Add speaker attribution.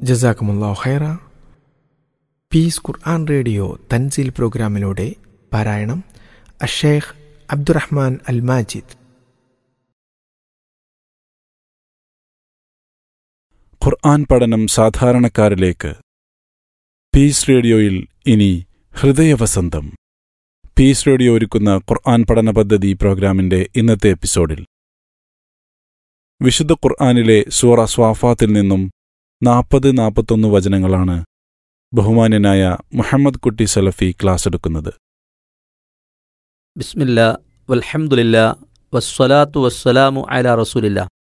Speaker 1: ജസാക്കുമുല്ലാ ഖൈറ പീസ് ഖുർആൻ റേഡിയോ തൻസീൽ പ്രോഗ്രാമിലൂടെ പാരായണം അഷേഖ് അബ്ദുറഹ്മാൻ അൽ മാജിദ്
Speaker 2: ഖുർആൻ പഠനം സാധാരണക്കാരിലേക്ക് പീസ് റേഡിയോയിൽ ഇനി ഹൃദയവസന്തം പീസ് റേഡിയോ ഒരുക്കുന്ന ഖുർആൻ പഠന പദ്ധതി പ്രോഗ്രാമിന്റെ ഇന്നത്തെ എപ്പിസോഡിൽ വിശുദ്ധ ഖുർആനിലെ സൂറ സ്വാഫാത്തിൽ നിന്നും നാൽപ്പത് നാൽപ്പത്തൊന്ന് വചനങ്ങളാണ് ബഹുമാന്യനായ മുഹമ്മദ് കുട്ടി സലഫി ക്ലാസ് എടുക്കുന്നത്
Speaker 3: ബിസ്മില്ല വൽഹംദുലില്ല വസ്സലാത്തു വസ്സലാമു അല റസൂലില്ല